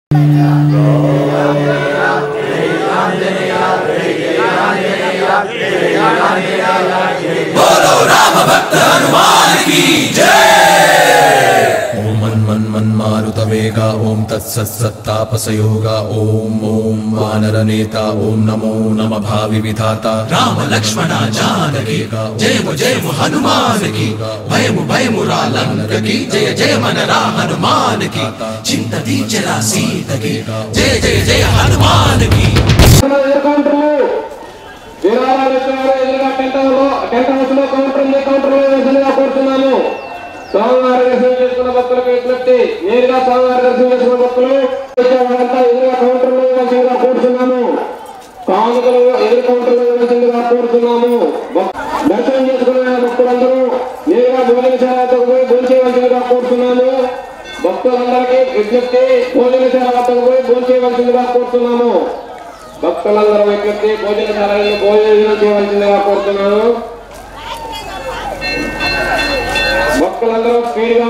ఓం మన్ మన్ మన్ మారుత వేగ ఓం తత్సత్తాపసయోగ ఓం ఓం వానర నేత ఓం నమో నమ భావి విధాత రామ లక్ష్మణ జానకి జయము జయము హనుమానికి భయము భయము రా లంకకి జయ జయ మన రా హనుమానికి చింత తీర్చరా సీతకి జయ జయ జయ హనుమానికి కౌంటర్లు విరాళాలు ఇస్తున్నారు ఎదురుగా టెంట్ హౌస్ లో టెంట్ హౌస్ లో కౌంటర్ ఉంది కౌంటర్ లో వేసలుగా కోరుతున్నాము స్వామివారి దర్శనం చేసుకున్న భక్తులకు విజ్ఞప్తి నేరుగా స్వామివారి దర్శనం చేసుకున్న భక్తులు వచ్చేవారంతా ఎదురుగా కౌంటర్ లో వేసలుగా కోరుతున్నాము కానుకలు ఎదురు కౌంటర్ లో వేసలుగా కోరుతున్నాము భక్- దర్శనం చేసుకున్న భక్తులందరూ నేరుగా భోజనశాలకు పోయి భోంచేయవలసిందిగా కోరుతున్నాము భక్తులందరికీ విజ్ఞప్తి భోజనశాల వద్దకు పోయి భోంచేయవలసిందిగా కోరుతున్నాము భక్తులందరూ విజ్ఞప్తి భోజనశాలలో భోజనం చేయవలసిందిగా కోరుతున్నాను భక్తులందరూ స్పీడ్గా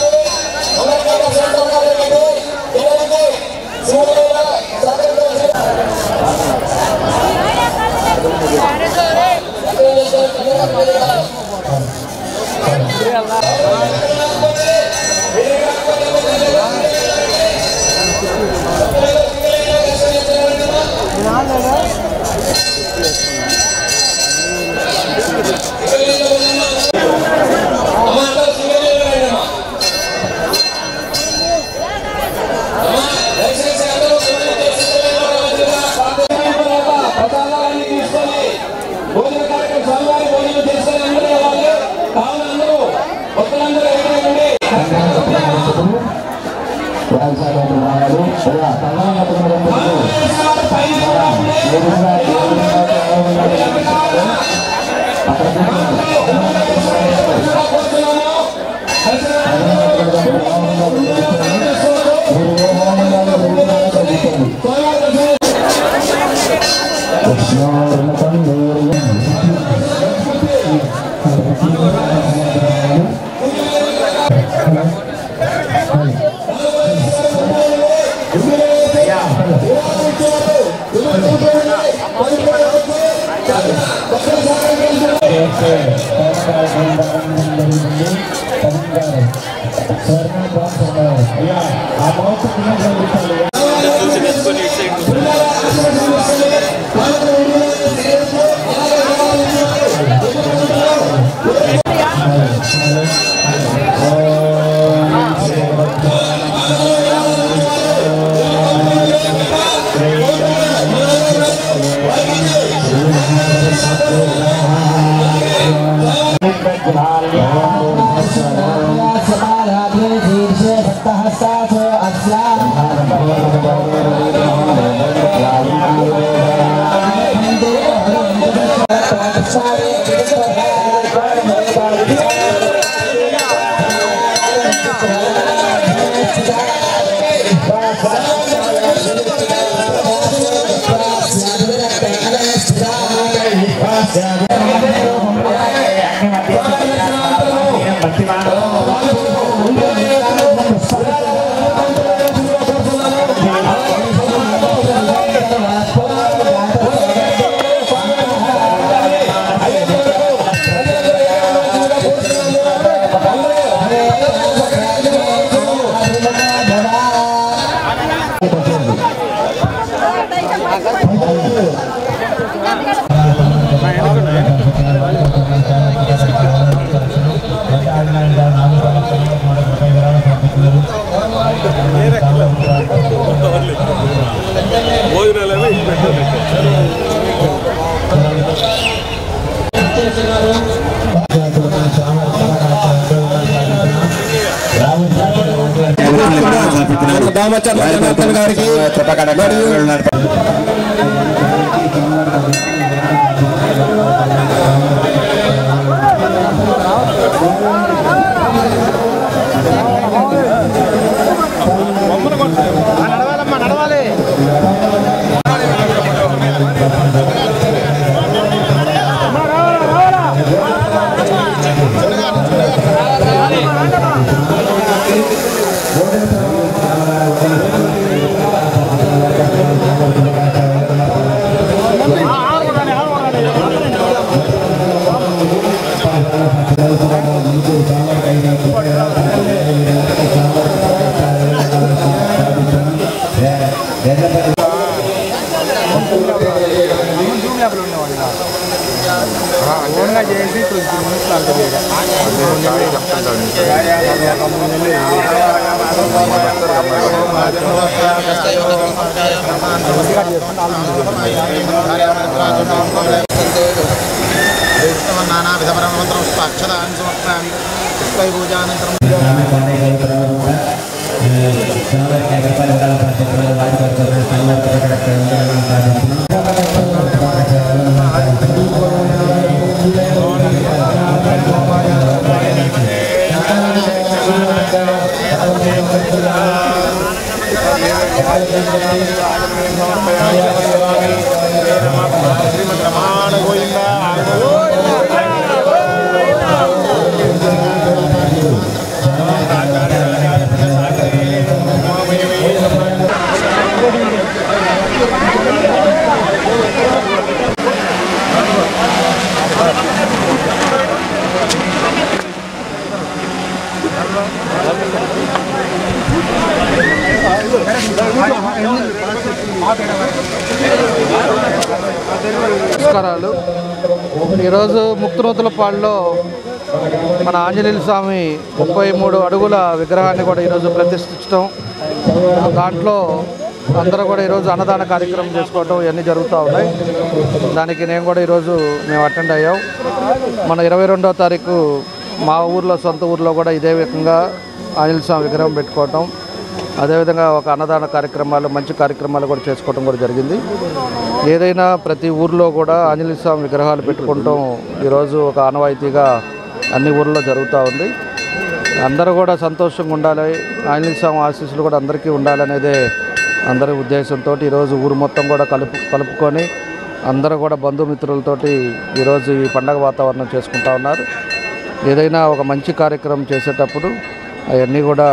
ప్రసాదాలన్నీ తీసుకొని భోజన కార్యక్రమం స్వామివారి భోజనం చేసుకొని అందరూ వెళ్ళాలి కావున అందరూ భక్తులందరూ ఎదురండి దామచర్ల జనార్దన్ గారికి మరియు ¡Vamos! ఓన్గా చేసి ట్వంటీ మినిట్స్ అవుతుంది నానావిధపరమంత్రం అక్షరాన్ని సమర్పయామి పుష్పై పూజానంతరం నమస్కారాలు ఈరోజు ముక్తినూతలపాడులో మన ఆంజనేయ స్వామి ముప్పై మూడు అడుగుల విగ్రహాన్ని కూడా ఈరోజు ప్రతిష్ఠించడం దాంట్లో అందరూ కూడా ఈరోజు అన్నదాన కార్యక్రమం చేసుకోవడం ఇవన్నీ జరుగుతూ ఉన్నాయి దానికి నేను కూడా ఈరోజు మేము అటెండ్ అయ్యాం మన ఇరవై రెండవ తారీఖు మా ఊర్లో సొంత ఊర్లో కూడా ఇదే విధంగా ఆంజనేయ స్వామి విగ్రహం పెట్టుకోవటం అదేవిధంగా ఒక అన్నదాన కార్యక్రమాలు మంచి కార్యక్రమాలు కూడా చేసుకోవడం కూడా జరిగింది ఏదైనా ప్రతి ఊర్లో కూడా ఆంజనేయ స్వామి విగ్రహాలు పెట్టుకుంటాం ఈరోజు ఒక ఆనవాయితీగా అన్ని ఊర్లో జరుగుతూ ఉంది అందరూ కూడా సంతోషంగా ఉండాలి ఆంజనేయ స్వామి ఆశీస్సులు కూడా అందరికీ ఉండాలనేదే అందరి ఉద్దేశంతో ఈరోజు ఊరు మొత్తం కూడా కలుపు కలుపుకొని అందరూ కూడా బంధుమిత్రులతోటి ఈరోజు ఈ పండగ వాతావరణం చేసుకుంటా ఉన్నారు ఏదైనా ఒక మంచి కార్యక్రమం చేసేటప్పుడు అవన్నీ కూడా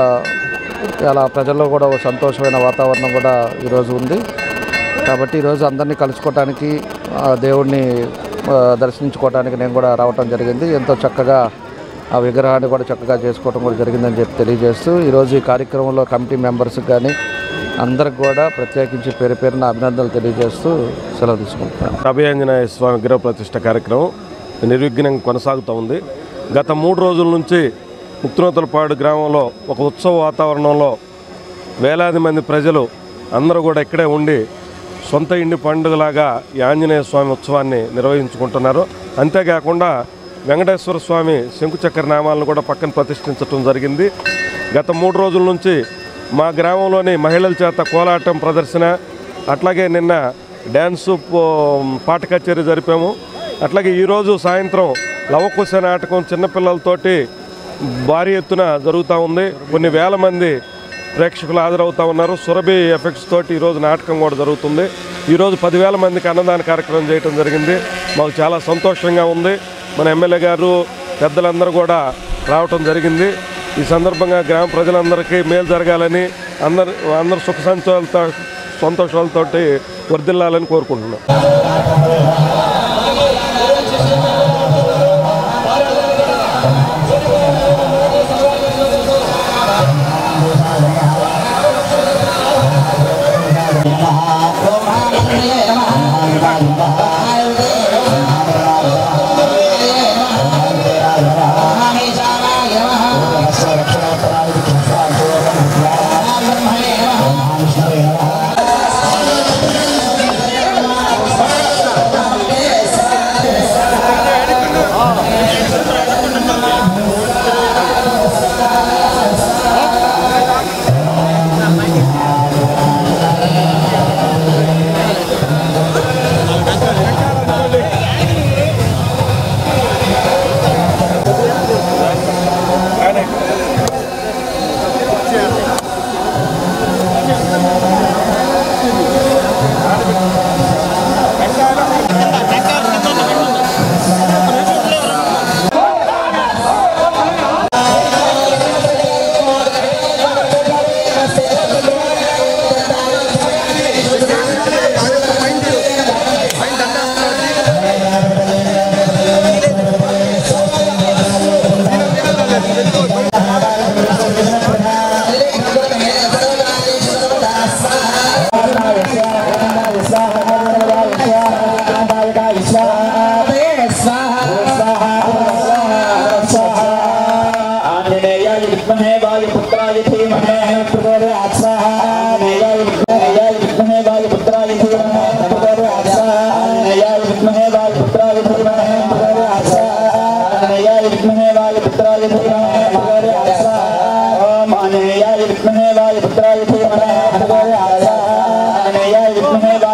చాలా ప్రజల్లో కూడా ఒక సంతోషమైన వాతావరణం కూడా ఈరోజు ఉంది కాబట్టి ఈరోజు అందరినీ కలుసుకోవటానికి ఆ దేవుణ్ణి ఆ, దర్శించుకోవటానికి నేను కూడా రావటం జరిగింది ఎంతో చక్కగా ఆ విగ్రహాన్ని కూడా చక్కగా చేసుకోవడం కూడా జరిగిందని చెప్పి తెలియజేస్తూ ఈరోజు ఈ కార్యక్రమంలో కమిటీ మెంబర్స్కి కానీ అందరికి కూడా ప్రత్యేకించి పేరు పేరున అభినందనలు తెలియజేస్తూ సెలవు తీసుకుంటున్నాను అభయాంజనేయ స్వామి విగ్రహ ప్రతిష్ట కార్యక్రమం నిర్విఘ్నంగా కొనసాగుతూ ఉంది గత మూడు రోజుల నుంచి ముక్తినూతలపాడు గ్రామంలో ఒక ఉత్సవ వాతావరణంలో వేలాది మంది ప్రజలు అందరూ కూడా ఇక్కడే ఉండి సొంత ఇంటి పండుగలాగా ఈ ఆంజనేయ స్వామి ఉత్సవాన్ని నిర్వహించుకుంటున్నారు అంతేకాకుండా వెంకటేశ్వర స్వామి శంకుచక్ర నామాలను కూడా పక్కన ప్రతిష్ఠించడం జరిగింది గత మూడు రోజుల నుంచి మా గ్రామంలోని మహిళల చేత కోలాటం ప్రదర్శన అట్లాగే నిన్న డ్యాన్సు పో- పాట కచేరీ జరిపాము అట్లాగే ఈరోజు సాయంత్రం లవకుశ నాటకం చిన్నపిల్లలతోటి భారీ ఎత్తున జరుగుతూ ఉంది కొన్ని వేల మంది ప్రేక్షకులు హాజరవుతా ఉన్నారు సురభి ఎఫెక్ట్స్ తోటి ఈరోజు నాటకం కూడా జరుగుతుంది ఈరోజు పదివేల మందికి అన్నదాన కార్యక్రమం చేయడం జరిగింది మాకు చాలా సంతోషంగా ఉంది మన ఎమ్మెల్యే గారు పెద్దలందరూ కూడా రావటం జరిగింది ఈ సందర్భంగా గ్రామ ప్రజలందరికీ మేలు జరగాలని అందరు అందరు సుఖ సంతోషాలతో సంతోషాలతోటి వర్ధిల్లాలని కోరుకుంటున్నాం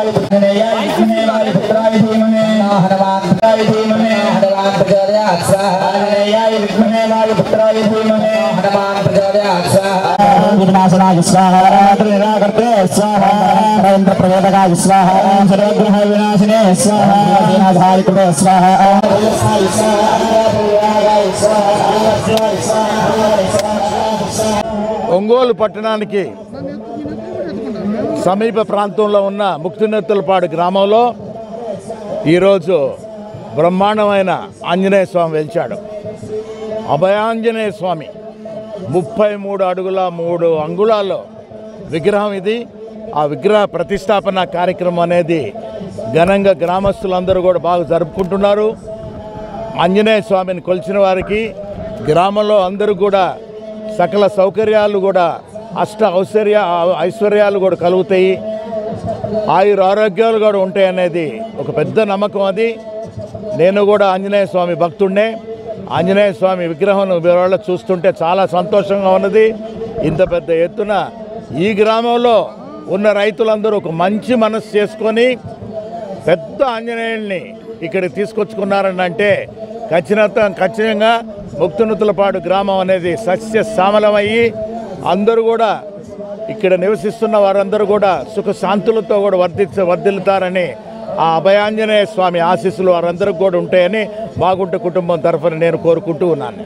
విఘ్నాశనాయ స్వాహ త్రినాకర్తే స్వాహ నరేంద్ర ప్రవేదకాయ స్వాహ సర్వగ్రహ వినాశినే స్వాహ వినాశాయ కృతే స్వాహ ఒంగోలు పట్టణానికి సమీప ప్రాంతంలో ఉన్న ముక్తినెత్తులపాడు గ్రామంలో ఈరోజు బ్రహ్మాండమైన ఆంజనేయ స్వామి వెలిచాడు అభయాంజనేయ స్వామి ముప్పై మూడు అడుగుల మూడు అంగుళాల్లో విగ్రహం ఇది ఆ విగ్రహ ప్రతిష్టాపన కార్యక్రమం అనేది ఘనంగా గ్రామస్తులందరూ కూడా బాగా జరుపుకుంటున్నారు ఆంజనేయ స్వామిని కొలిచిన వారికి గ్రామంలో అందరూ కూడా సకల సౌకర్యాలు కూడా అష్ట ఔశ్వర్య ఐశ్వర్యాలు కూడా కలుగుతాయి ఆయుర ఆరోగ్యాలు కూడా ఉంటాయి అనేది ఒక పెద్ద నమ్మకం అది నేను కూడా ఆంజనేయ స్వామి భక్తుడినే ఆంజనేయ స్వామి విగ్రహం వీళ్ళ చూస్తుంటే చాలా సంతోషంగా ఉన్నది ఇంత పెద్ద ఎత్తున ఈ గ్రామంలో ఉన్న రైతులందరూ ఒక మంచి మనసు చేసుకొని పెద్ద ఆంజనేయుల్ని ఇక్కడికి తీసుకొచ్చుకున్నారని అంటే ఖచ్చితంగా ఖచ్చితంగా ముక్తునుతులపాడు గ్రామం అనేది సస్య శ్యామలమయ్యి అందరూ కూడా ఇక్కడ నివసిస్తున్న వారందరూ కూడా సుఖ శాంతులతో కూడా వర్ధి వర్ధిల్లుతారని ఆ అభయాంజనేయ స్వామి ఆశీస్సులు వారందరికి కూడా ఉంటాయని బాగుంటే కుటుంబం తరఫున నేను కోరుకుంటూ ఉన్నాను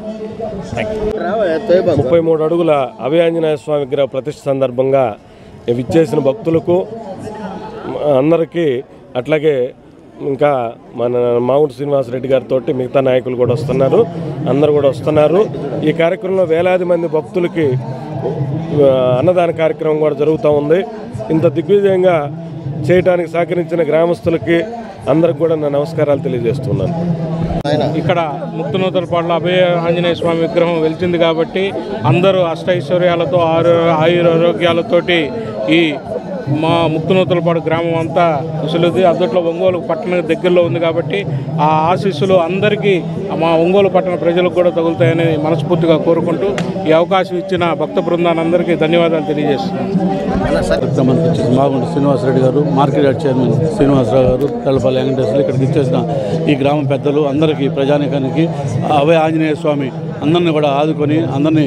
ముప్పై మూడు అడుగుల అభయాంజనేయ స్వామి విగ్రహ ప్రతిష్ఠ సందర్భంగా విచ్చేసిన భక్తులకు మ- అందరికీ అట్లాగే ఇంకా మన మావుంటి శ్రీనివాసరెడ్డి గారితో మిగతా నాయకులు కూడా వస్తున్నారు అందరు కూడా వస్తున్నారు ఈ కార్యక్రమంలో వేలాది మంది భక్తులకి ఆ, అన్నదాన కార్యక్రమం కూడా జరుగుతూ ఉంది ఇంత దిగ్విజయంగా చేయడానికి సహకరించిన గ్రామస్తులకి అందరికి కూడా నా నమస్కారాలు తెలియజేస్తున్నాను ఇక్కడ ముక్తనూతలపాడులో అభయ ఆంజనేయ స్వామి విగ్రహం వెలిచింది కాబట్టి అందరూ అష్టైశ్వర్యాలతో ఆరో ఆయురారోగ్యాలతోటి ఈ మా ముక్తనూతలపాడు గ్రామం అంతా కుశలుది అద్దట్లో ఒంగోలు పట్టణ దగ్గరలో ఉంది కాబట్టి ఆ ఆశీస్సులు అందరికీ మా ఒంగోలు పట్టణ ప్రజలకు కూడా తగులుతాయని మనస్ఫూర్తిగా కోరుకుంటూ ఈ అవకాశం ఇచ్చిన భక్త బృందాన్ని అందరికీ ధన్యవాదాలు తెలియజేస్తున్నాను కార్యక్రమానికి వచ్చేసి మాగుంట శ్రీనివాసరెడ్డి గారు మార్కెట్ యార్డ్ చైర్మన్ శ్రీనివాసరావు గారు తెల్లపల్లి వెంకటేశ్వరులు ఇక్కడికి ఇచ్చేసిన ఈ గ్రామ పెద్దలు అందరికీ ప్రజానికానికి అభయ ఆంజనేయ స్వామి అందరిని కూడా ఆదుకొని అందరినీ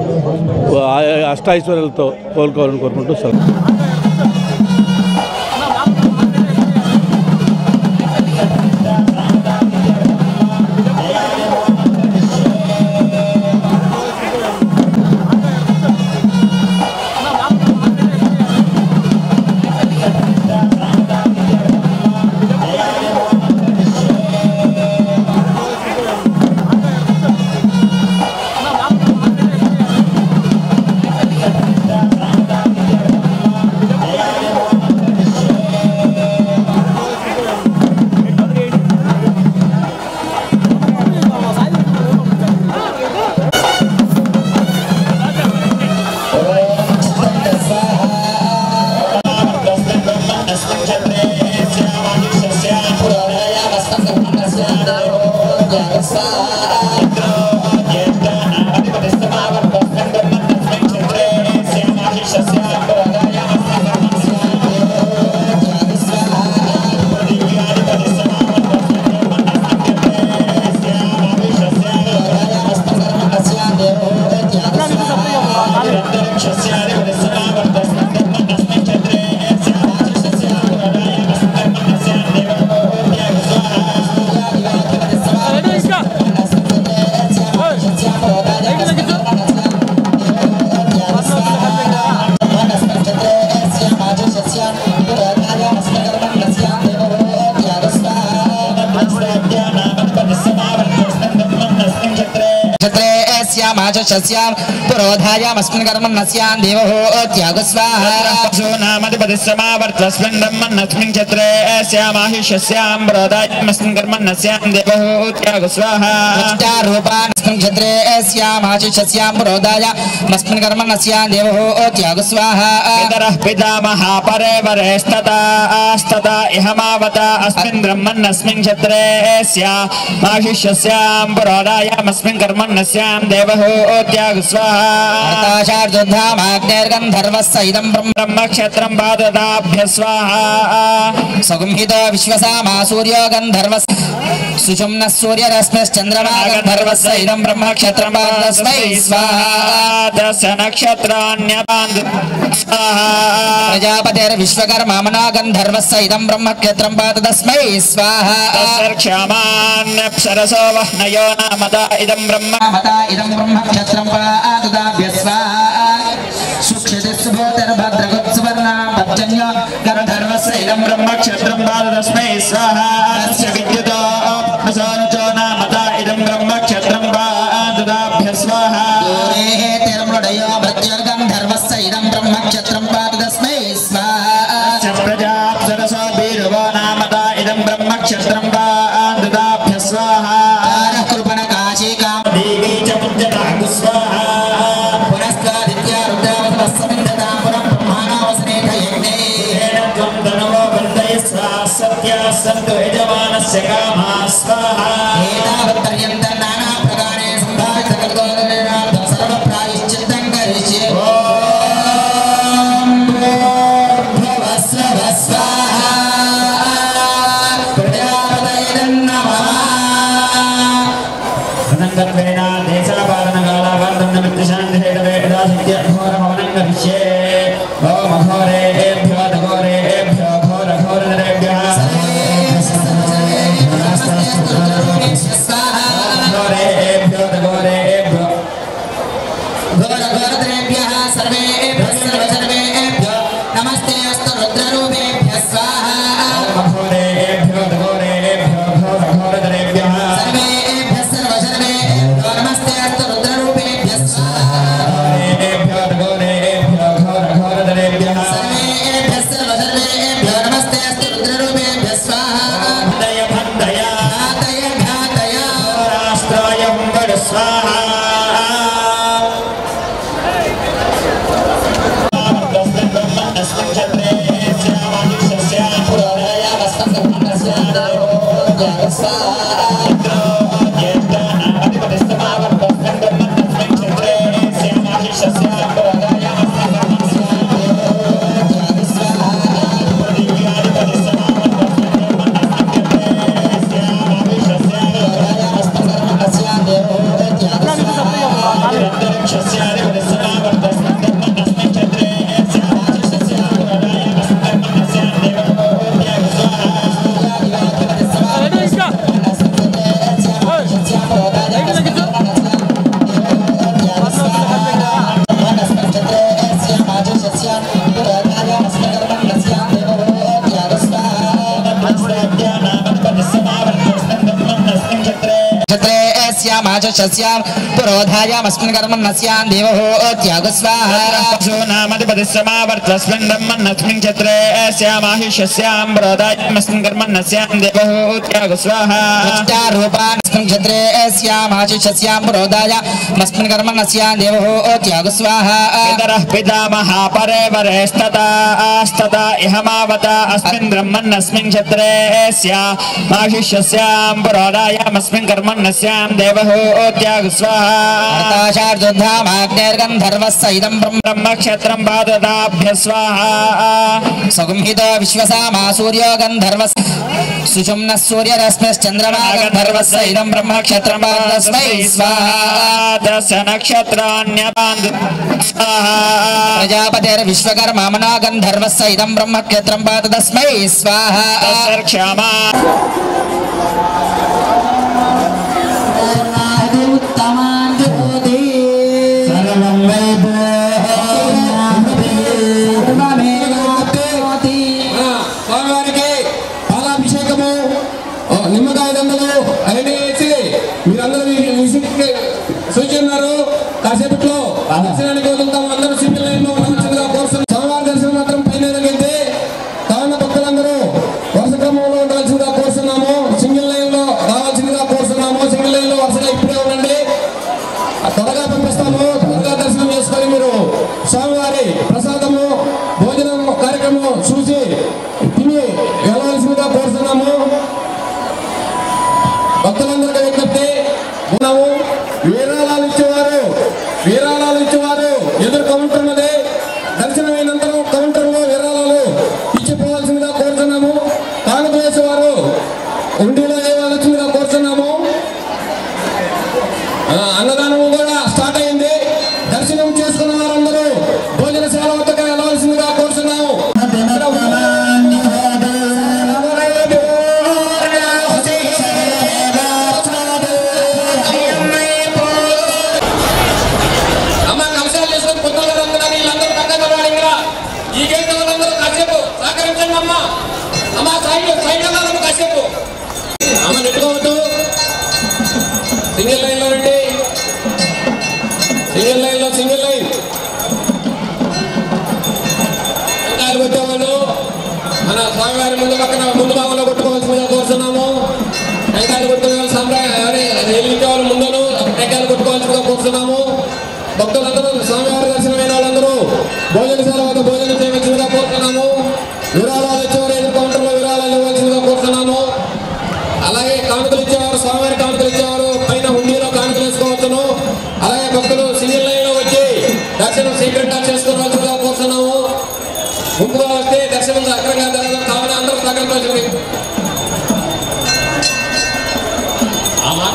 ఆ- అష్టాైశ్వర్యాలతో కోలుకోవాలని కోరుకుంటూ సెలవు श्यामाचस्यां पुरोधायामस्मिन् कर्मण्यस्यां देवहोत्यागु स्वाहा नामधिपतिसमावर्तस्मिन् ब्रह्मन्नस्मिन् क्षत्रे श्यामाहिष्यस्यां प्रोदायमस्मिन् कर्मण्यस्यां देवहूत्यागु स्वाहा रूपानस्मिन् क्षत्रे श्यामाचस्यां पुरोधायामस्मिन् कर्मण्यस्यां देवहोत्यागु स्वाहा पितरः पितामहा परे वरेस्ततास्तता इहमावता अस्मिन् ब्रह्मन्नस्मिन् क्षत्रे स्यामाहिष्यस्यां पुरोदायमस्मिन् कर्मण्यस्यां देवः దేవహోత్యాగు స్వాహార్తాశార్జుద్ధామాగ్నేర్గంధర్వస్స ఇదం బ్రహ్మక్షత్రం పాదదాభ్య స్వాహా సగుంహిత విశ్వసామా సూర్యో గంధర్వస్ సుషుమ్న సూర్యరశ్మిశ్చంద్రమా గంధర్వస్స ఇదం బ్రహ్మక్షత్రం పాదస్మై స్వాహా దశ నక్షత్రాణ్యపాందు ప్రజాపతిర్విశ్వకర్మ మనా గంధర్వస్స ఇదం బ్రహ్మక్షత్రం పాదస్మై స్వాహా సరసో వహ్నయో నామద ఇదం బ్రహ్మ మత ఇదం బ్రహ్మక్షత్రం పాదదాభ్య స్వాహా సుక్షితి సుభోతిర్భద్రగుత్సువర్ణ పర్జన్య గంధర్వస్య ఇదం బ్రహ్మక్షత్రం పాదస్మై స్వాహా తస్య విద్యుతో ప్రసారచో నామత ఇదం బ్రహ్మక్షత్రం పాదదాభ్య స్వాహా దూరేః తిరుమృడయో మృత్యుర్గంధర్వస్య ఇదం బ్రహ్మక్షత్రం పాదస్మై స్వాహా ప్రజాప్సరసో భీరవో నామత ఇదం బ్రహ్మక్షత్రం పాదదాభ్య స్వాహా కృపణ కాశీకా దేవీ చ పుజ్యతాగు స్వాహా పురస్కాదిత్యా రుద్రావసమస్సమిందతా పురం బ్రహ్మాణావసనేత యజ్ఞే త్వం ధనవో వర్ధయ స్వాహ సత్యా సంతు యజమానస్య కామా స్వాహా ఏతావత్పర్యంత నానా ప్రకారే సంభావిత కర్తవ్యార్థం సర్వ ప్రాయశ్చిత్తం కరిష్యే ఓం భూర్భువస్సువ స్వాహా ప్రజాపతయే నమః అనంతర్వేణ దేశాపాలనకాలావర్ధన మిత్రశాంతిహేతవే యథాశక్తి అఘోరమవనం కరిష్యే ఓం అఘోరేభ్యో తఘోరేభ్యో ఘోర ఘోరధరేభ్యः ఘోరేభ్యో తఘోరేభ్యో ఘోర ఘోరధరేభ్యः సర్వేభ్యः సర్వ సర్వేభ్యో నమస్తే అస్తు రుద్రరూపేభ్యः స్వాహా ఘోరేభ్యో తఘోరేభ్యో ఘోర ఘోరధరేభ్యः సర్వేభ్యः సర్వ సర్వేభ్యో నమస్తే అస్తు రుద్రరూపేభ్యः స్వాహా ఘోరేభ్యో తఘోరేభ్యో ఘోర ఘోరధరేభ్యः సర్వేభ్యः సర్వ సర్వేభ్యో నమస్తే అస్తు రుద్రరూపేభ్యः స్వాహా భందయ భందయ ఘాతయ ఘాతయ రాష్ట్రాయ ఉంగడ స్వాహా శ్యామాచస్యాం పురోధాయామస్మిన్ కర్మన్నస్యాం దేవహోత్యాగు స్వాహో నామధిపతిస్సమావర్తస్మిన్ బ్రహ్మన్నస్మిన్ ఛత్రే శ్యామాహిష్యస్యాం పురోధాయామస్మిన్ కర్మన్నస్యాం దేవహోత్యాగు స్వాహా రూపానస్మిన్ ఛత్రే శ్యామాచిష్యస్యాం పురోధాయామస్మిన్ కర్మన్నస్యాం దేవహోత్యాగు స్వాహా పితరః పితామహా పరే వరేస్తతా ఇహమావత అస్మిన్ బ్రహ్మన్నస్మిన్ ఛత్రే శ్యామాహిష్యస్యాం పురోధాయామస్మిన్ కర్మన్నస్యాం దేవహోత్యాగు స్వాహార్తాశార్జుద్ధామాగ్నేర్గంధర్వస్స ఇదం బ్రహ్మక్షత్రం పాదదాభ్య స్వాహా సగుంహిత విశ్వసామా సూర్యో గంధర్వస్ సుషుమ్న సూర్యరశ్మిశ్చంద్రమా గంధర్వస్స ఇదం బ్రహ్మక్షత్రం పాదస్మై స్వాహా దశ నక్షత్రాణ్యపాందు స్వాహా ప్రజాపతిర్విశ్వకర్మ మనా గంధర్వస్స ఇదం బ్రహ్మక్షత్రం పాదస్మై స్వాహా క్షమా స్వామివారికి పాలాభిషేకము ఆ, నిమ్మకాయ దండలు అవన్నీ వేసి మీరందరూ ఈ విసుగుకి సూచిస్తున్నారు కాసేపట్లో దర్శనానికి వదులుతాం అందరూ సింగిల్ లైన్ లో ఉండవలసిందిగా కోరుతున్నాం స్వామివారి దర్శనం మాత్రం పైన అయితే కావున భక్తులందరూ వరుస క్రమంలో ఉండవలసిందిగా కోరుతున్నాము సింగిల్ లైన్ లో రావాల్సిందిగా కోరుతున్నాము సింగిల్ లైన్ లో వరుసగా ఇప్పుడే ఉండండి త్వరగా పంపిస్తాము త్వరగా దర్శనం చేసుకొని మీరు స్వామివారి ప్రసాదము భోజనం కార్యక్రమం చూసి తిని వెళ్ళవలసిందిగా కోరుతున్నాము భక్తులందరికీ విజ్ఞప్తి ఉన్నాము విరాళాలు ఇచ్చేవారు రండి అమ్మ అమ్మ సైడ్ సైడ్ అమ్మ కాసేపు అమ్మ నెట్టుకోవద్దు సింగిల్ లైన్ లో రండి సింగిల్ లైన్ లో సింగిల్ లైన్ వెనకాల కొట్టేవాళ్ళు మన స్వామివారి ముందు పక్కన ముందు భాగంలో కొట్టుకోవాల్సిందిగా కోరుతున్నాము టెంకాయలు కొట్టుకునే వాళ్ళు సంప్రదాయ ఎల్లించే వాళ్ళు ముందును టెంకాయలు కొట్టుకోవాల్సిందిగా కోరుతున్నాము భక్తులందరూ స్వామివారి దర్శనమైన వాళ్ళందరూ భోజనశాల వద్ద భోజనం చేయవలసిందిగా కోరుతున్నాము విరాళాలు ఇచ్చేవారు ఎదురు కౌంటర్లో విరాళాలు ఇవ్వాల్సిందిగా కోరుతున్నాము అలాగే కానుకలు ఇచ్చేవారు స్వామివారి కానుకలు ఇచ్చేవారు పైన హుండీలో కానుకలు వేసుకోవచ్చును అలాగే భక్తులు సింగిల్ లైన్ లో వచ్చి దర్శనం సీక్రెట్ గా చేసుకోవాల్సిందిగా కోరుతున్నాము గుంపుగా వస్తే దర్శనం అక్రంగా జరగదు కావున అందరూ సహకరించాల్సింది ఆ మాట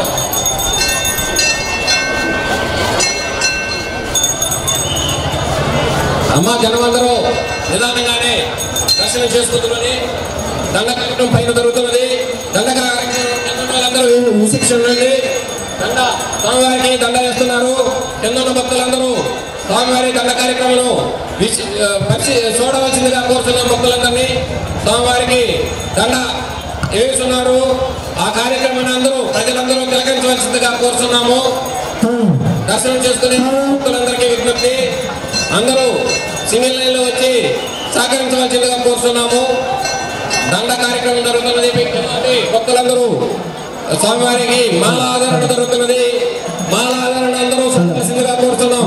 అమ్మ జనమందరూ నిదానంగానే దర్శనం చేసుకుంటున్నది దండ కార్యక్రమం పైన జరుగుతున్నది దండ కార్యక్రమం శిక్షణ ఉండండి దండ స్వామివారికి దండ వేస్తున్నారు కింద ఉన్న భక్తులందరూ స్వామివారి దండ కార్యక్రమం విశ- ఆ, పరిశీ చూడవలసిందిగా కోరుతున్నాం భక్తులందరినీ స్వామివారికి దండ వేస్తున్నారు ఆ కార్యక్రమాన్ని అందరూ ప్రజలందరూ తిలకరించవలసిందిగా కోరుతున్నాము దర్శనం చేసుకునే భక్తులందరికీ విజ్ఞప్తి అందరూ సింగిల్ లైన్ లో వచ్చి సహకరించవలసిందిగా కోరుతున్నాము దండ కార్యక్రమం జరుగుతున్నది కాబట్టి భక్తులందరూ స్వామివారికి మాలాదరణ జరుగుతున్నది మాలాదరణ అందరూ సహకరించవలసిందిగా కోరుతున్నాం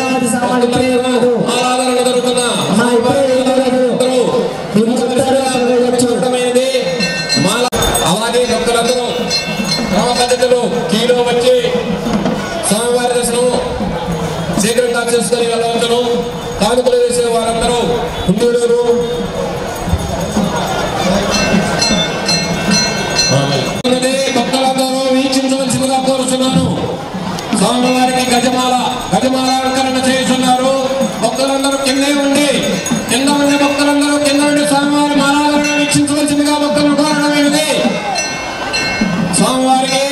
మాలాదరణ జరుగుతున్న అందరూ చూడటమైనది మాల అలాగే భక్తులందరూ క్రమ పద్ధతిలో కీలో వచ్చి స్వామివారి దర్శనం శీఘ్రంగా చేసుకొని వెళ్ళవచ్చును కానుకలు వేసే వారందరూ కుండూరు భక్తులందరూ వీక్షించవలసిందిగా కోరుతున్నాను స్వామివారికి గజమాల గజమాల అలంకరణ చేస్తున్నారు భక్తులందరూ కిందే ఉండి కింద ఉండే భక్తులందరూ కింద ఉండి స్వామివారి మాలాలను వీక్షించవలసిందిగా భక్తులను కోరడమైనది స్వామివారికి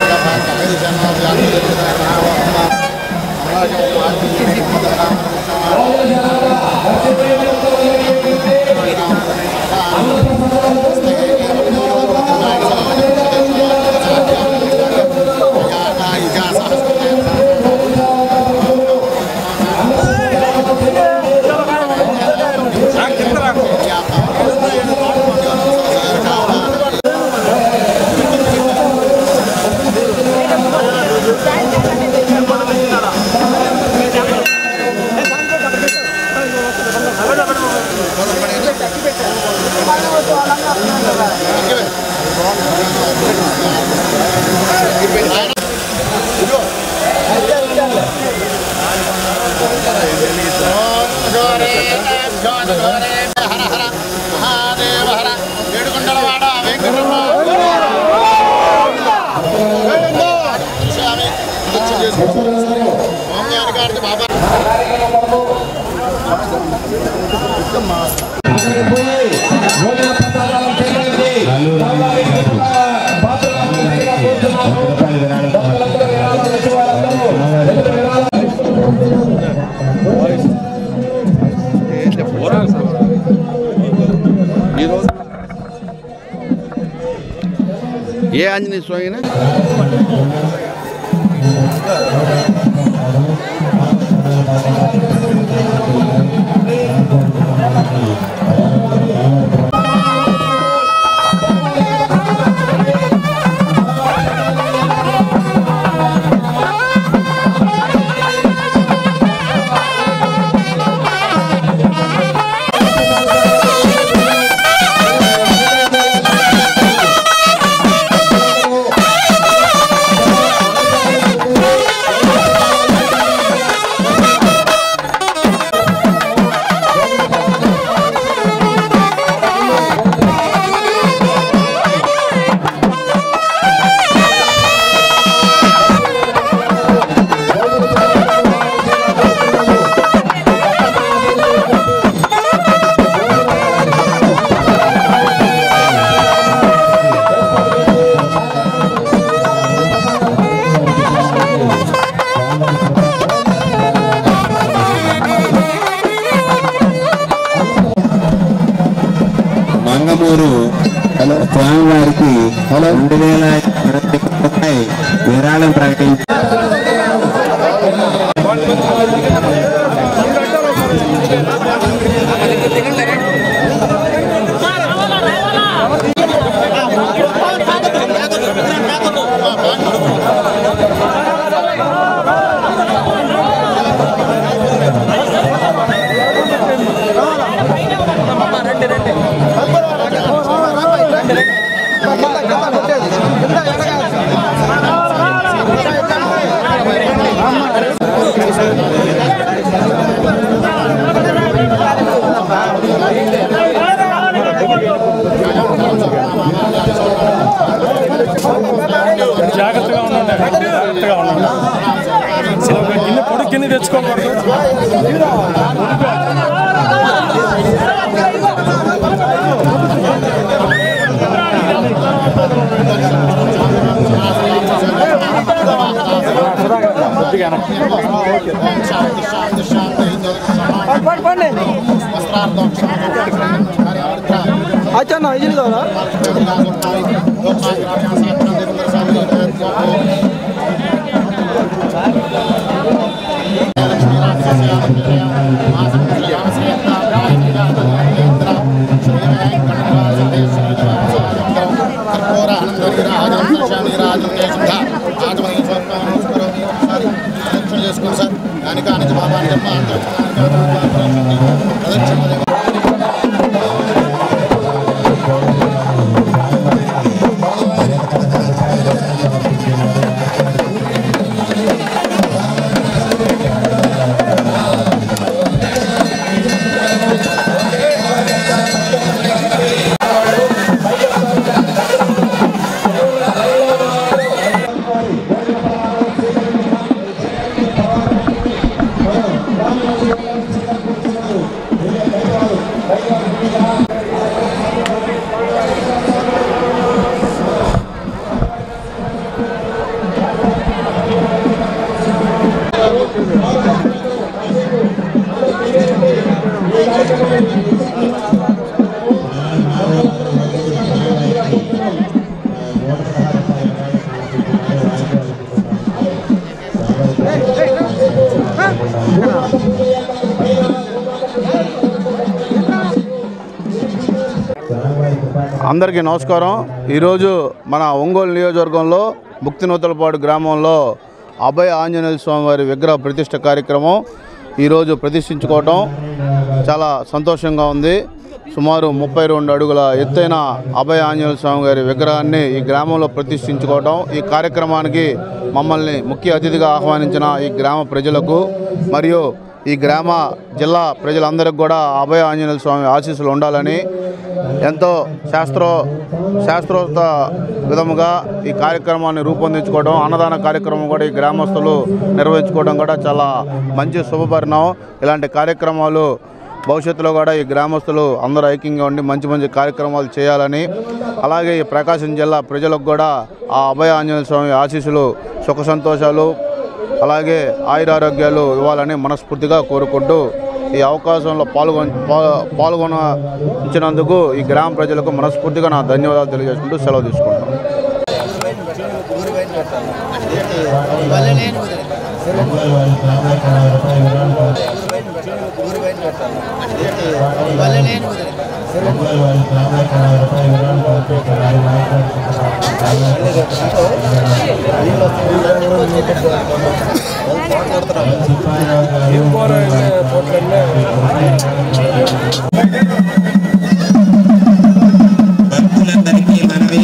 ఏ ఆంజనేయ స్వామినా ¡Vamos! నందమూరు స్వామివారికి రెండు వేల ఇరవై రూపాయి విరాళం ప్రకటించి జాగ్రత్తగా ఉండండి జాగ్రత్తగా ఉండండి కింద పొడి కింద తెచ్చుకోకూడదు అచ్చా ఇది కావాలా చేసుకోండి సార్ దానికి ఆనికి బాబా అని చెప్పి అందరికీ నమస్కారం ఈరోజు మన ఒంగోలు నియోజకవర్గంలో ముక్తినూతలపాడు గ్రామంలో అభయ ఆంజనేయ స్వామి వారి విగ్రహ ప్రతిష్ట కార్యక్రమం ఈరోజు ప్రతిష్ఠించుకోవటం చాలా సంతోషంగా ఉంది సుమారు ముప్పై రెండు అడుగుల ఎత్తైన అభయ ఆంజనేయ స్వామి గారి విగ్రహాన్ని ఈ గ్రామంలో ప్రతిష్ఠించుకోవటం ఈ కార్యక్రమానికి మమ్మల్ని ముఖ్య అతిథిగా ఆహ్వానించిన ఈ గ్రామ ప్రజలకు మరియు ఈ గ్రామ జిల్లా ప్రజలందరికీ కూడా అభయ ఆంజనేయ స్వామి ఆశీస్సులు ఉండాలని ఎంతో శాస్త్రో శాస్త్రోక్త విధముగా ఈ కార్యక్రమాన్ని రూపొందించుకోవడం అన్నదాన కార్యక్రమం కూడా ఈ గ్రామస్తులు నిర్వహించుకోవడం కూడా చాలా మంచి శుభపరిణామం ఇలాంటి కార్యక్రమాలు భవిష్యత్తులో కూడా ఈ గ్రామస్తులు అందరూ ఐక్యంగా ఉండి మంచి మంచి కార్యక్రమాలు చేయాలని అలాగే ఈ ప్రకాశం జిల్లా ప్రజలకు కూడా ఆ అభయ ఆంజనేయ స్వామి ఆశీస్సులు సుఖ సంతోషాలు అలాగే ఆయురారోగ్యాలు ఇవ్వాలని మనస్ఫూర్తిగా కోరుకుంటూ ఈ అవకాశంలో పాల్గొన పా- పాల్గొనించినందుకు ఈ గ్రామ ప్రజలకు మనస్ఫూర్తిగా నా ధన్యవాదాలు తెలియజేసుకుంటూ సెలవు తీసుకుంటాను భక్తులందరికీ మనవి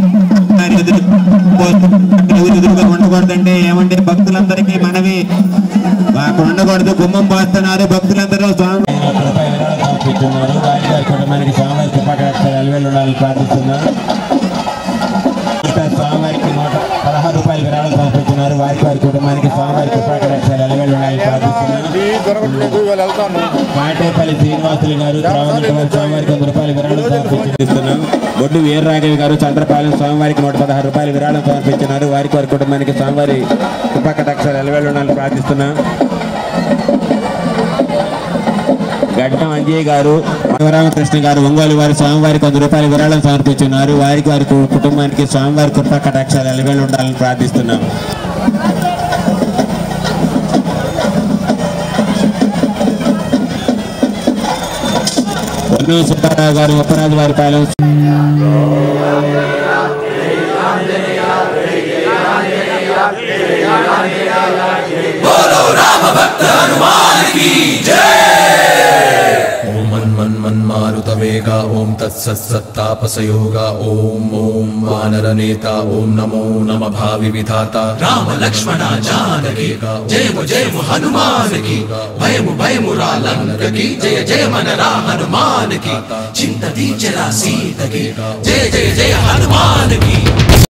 ఎదురుగా ఉండకూడదండి ఏమంటే భక్తులందరికీ మనవి మాకు ఉండకూడదు గుమ్మం పోస్తున్నారు భక్తులందరూ స్వామి పంపిస్తున్నారు వారి వారి కుటుంబానికి స్వామివారి కృపాకటాక్షాలు అలవేలు ఉండాలని ప్రార్థిస్తున్నారు ఇంకా స్వామివారికి నూట పదహారు రూపాయలు విరాళం సమర్పిస్తున్నారు వారికి వారి కుటుంబానికి స్వామివారి కృపాకటాక్షాలు అలవేలు ఉండాలని ప్రార్థిస్తున్నారు కాటేపల్లి శ్రీనివాసులు గారు త్రావణికవల్ స్వామివారికి వంద రూపాయలు విరాళం సమర్పించుతున్నాం బొడ్డు వీరరాఘవి గారు చంద్రపాలెం స్వామివారికి నూట పదహారు రూపాయలు విరాళం సమర్పించినారు వారికి వారి కుటుంబానికి స్వామివారి కృపాకటాక్షాలు అలవేలు ఉండాలని ప్రార్థిస్తున్నాం గడ్డం అంజయ్య గారు శివరామకృష్ణ గారు ఒంగోలు వారి స్వామివారికి వంద రూపాయల విరాళం సమర్పించున్నారు వారికి వారి కు- కుటుంబానికి స్వామివారి కృపా కటాక్షాలు ఎలవేళ్ళు ఉండాలని ప్రార్థిస్తున్నాం పొన్నం సుబ్బారావు గారు ఉప్పరాజు వారి పాలెం ఓం మన్ మన్ మన్ మారుత వేగ ఓం తత్సత్తాపసయోగ ఓం ఓం వానరనేత ఓం నమో నమ భావి విధాత రామ లక్ష్మణ జానకి జయము జయము హనుమానికి భయము భయము రా లంకకి జయ జయ మన రా హనుమానికి చింత దీచరా సీతకి జయ జయ జయ హనుమాన్